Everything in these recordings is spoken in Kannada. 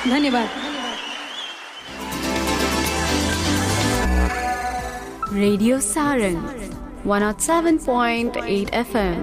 धन्यवाद Radio Sarang 107.8 FM.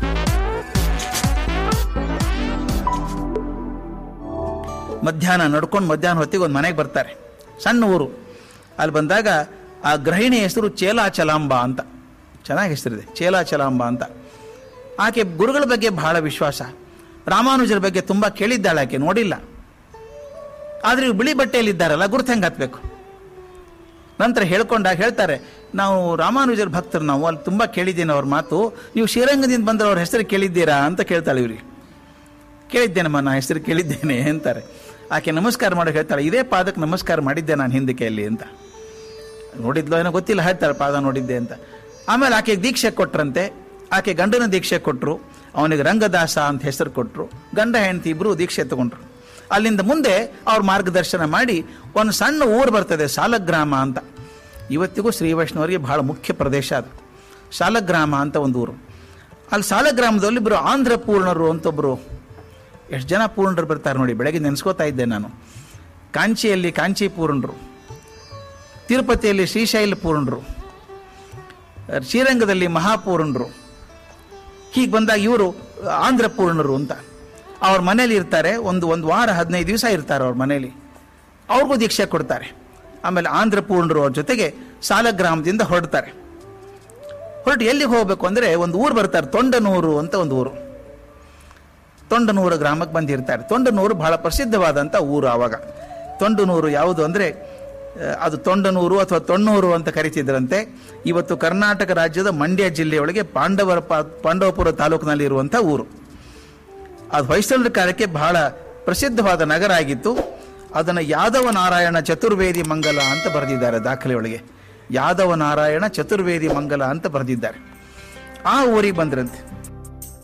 ಮಧ್ಯಾಹ್ನ ನಡ್ಕೊಂಡು ಮಧ್ಯಾಹ್ನ ಹೊತ್ತಿಗೆ ಒಂದು ಮನೆಗೆ ಬರ್ತಾರೆ ಸಣ್ಣ ಊರು ಅಲ್ಲಿ ಬಂದಾಗ ಆ ಗೃಹಿಣಿ ಹೆಸರು ಚೇಲಾಚಲಾಂಬ ಅಂತ ಚೆನ್ನಾಗಿ ಹೆಸರಿದೆ ಚೇಲಾಚಲಾಂಬ ಅಂತ ಆಕೆ ಗುರುಗಳ ಬಗ್ಗೆ ಬಹಳ ವಿಶ್ವಾಸ ರಾಮಾನುಜರ ಬಗ್ಗೆ ತುಂಬ ಕೇಳಿದ್ದಾಳೆ ಆಕೆ ನೋಡಿಲ್ಲ ಆದರೆ ಇವ್ರು ಬಿಳಿ ಬಟ್ಟೆಯಲ್ಲಿದ್ದಾರಲ್ಲ ಗುರುತು ಹೆಂಗೆ ಹತ್ಬೇಕು ನಂತರ ಹೇಳ್ಕೊಂಡಾಗ ಹೇಳ್ತಾರೆ ನಾವು ರಾಮಾನುಜರ ಭಕ್ತರು ನಾವು ಅಲ್ಲಿ ತುಂಬ ಕೇಳಿದ್ದೀನಿ ಅವ್ರ ಮಾತು ನೀವು ಶ್ರೀರಂಗದಿಂದ ಬಂದ್ರೆ ಅವ್ರ ಹೆಸರು ಕೇಳಿದ್ದೀರಾ ಅಂತ ಕೇಳ್ತಾಳೆ ಇವ್ರಿಗೆ ಕೇಳಿದ್ದೇನಮ್ಮ ನಾ ಹೆಸರು ಕೇಳಿದ್ದೇನೆ ಅಂತಾರೆ ಆಕೆ ನಮಸ್ಕಾರ ಮಾಡಿ ಹೇಳ್ತಾಳೆ ಇದೇ ಪಾದಕ್ಕೆ ನಮಸ್ಕಾರ ಮಾಡಿದ್ದೆ ನಾನು ಹಿಂದಕ್ಕೆ ಅಲ್ಲಿ ಅಂತ ನೋಡಿದ್ಲೋ ಏನೋ ಗೊತ್ತಿಲ್ಲ ಹೇಳ್ತಾಳೆ ಪಾದ ನೋಡಿದ್ದೆ ಅಂತ ಆಮೇಲೆ ಆಕೆ ದೀಕ್ಷೆ ಕೊಟ್ರಂತೆ ಆಕೆ ಗಂಡನ ದೀಕ್ಷೆ ಕೊಟ್ಟರು ಅವನಿಗೆ ರಂಗದಾಸ ಅಂತ ಹೆಸರು ಕೊಟ್ಟರು ಗಂಡ ಹೆಂಡತಿ ಇಬ್ರು ದೀಕ್ಷೆ ತಗೊಂಡ್ರು ಅಲ್ಲಿಂದ ಮುಂದೆ ಅವ್ರ ಮಾರ್ಗದರ್ಶನ ಮಾಡಿ ಒಂದು ಸಣ್ಣ ಊರು ಬರ್ತದೆ ಸಾಲಗ್ರಾಮ ಅಂತ ಇವತ್ತಿಗೂ ಶ್ರೀ ವೈಷ್ಣವರಿಗೆ ಬಹಳ ಮುಖ್ಯ ಪ್ರದೇಶ ಅದು ಸಾಲಗ್ರಾಮ ಅಂತ ಒಂದು ಊರು ಅಲ್ಲಿ ಸಾಲಗ್ರಾಮದಲ್ಲಿ ಇಬ್ಬರು ಆಂಧ್ರ ಪೂರ್ಣರು ಅಂತ ಒಬ್ಬರು ಎಷ್ಟು ಜನ ಪೂರ್ಣರು ಬರ್ತಾರೆ ನೋಡಿ ಬೆಳಗ್ಗೆ ನೆನೆಸ್ಕೋತಾ ಇದ್ದೆ ನಾನು ಕಾಂಚಿಯಲ್ಲಿ ಕಾಂಚಿ ಪೂರ್ಣರು ತಿರುಪತಿಯಲ್ಲಿ ಶ್ರೀಶೈಲ ಪೂರ್ಣರು ಶ್ರೀರಂಗದಲ್ಲಿ ಮಹಾಪೂರ್ಣರು ಹೀಗೆ ಬಂದಾಗ ಇವರು ಆಂಧ್ರ ಪೂರ್ಣರು ಅಂತ ಅವ್ರ ಮನೇಲಿ ಇರ್ತಾರೆ ಒಂದು ಒಂದು ವಾರ ಹದಿನೈದು ದಿವಸ ಇರ್ತಾರೆ ಅವ್ರ ಮನೇಲಿ ಅವ್ರಿಗೂ ದೀಕ್ಷೆ ಕೊಡ್ತಾರೆ ಆಮೇಲೆ ಆಂಧ್ರ ಪೂರ್ಣರು ಅವ್ರ ಜೊತೆಗೆ ಸಾಲಗ್ರಾಮದಿಂದ ಹೊರಡ್ತಾರೆ ಹೊರಟು ಎಲ್ಲಿಗೆ ಹೋಗಬೇಕು ಅಂದರೆ ಒಂದು ಊರು ಬರ್ತಾರೆ ತೊಂಡನೂರು ಅಂತ ಒಂದು ಊರು ತೊಂಡನೂರು ಗ್ರಾಮಕ್ಕೆ ಬಂದಿರ್ತಾರೆ ತೊಂಡನೂರು ಬಹಳ ಪ್ರಸಿದ್ಧವಾದಂಥ ಊರು ಆವಾಗ ತೊಂಡನೂರು ಯಾವುದು ಅಂದರೆ ಅದು ತೊಂಡನೂರು ಅಥವಾ ತೊಣ್ಣೂರು ಅಂತ ಕರಿತಿದ್ರಂತೆ ಇವತ್ತು ಕರ್ನಾಟಕ ರಾಜ್ಯದ ಮಂಡ್ಯ ಜಿಲ್ಲೆಯೊಳಗೆ ಪಾಂಡವರ ಪಾ- ಪಾಂಡವಪುರ ತಾಲೂಕಿನಲ್ಲಿ ಇರುವಂಥ ಊರು ಅದು ಹೊಯ್ಸಳರ ಕಾಲಕ್ಕೆ ಬಹಳ ಪ್ರಸಿದ್ಧವಾದ ನಗರ ಆಗಿತ್ತು ಅದನ್ನು ಯಾದವ ನಾರಾಯಣ ಚತುರ್ವೇದಿ ಮಂಗಲ ಅಂತ ಬರೆದಿದ್ದಾರೆ ದಾಖಲೆಯೊಳಗೆ ಯಾದವ ನಾರಾಯಣ ಚತುರ್ವೇದಿ ಮಂಗಲ ಅಂತ ಬರೆದಿದ್ದಾರೆ ಆ ಊರಿಗೆ ಬಂದ್ರಂತೆ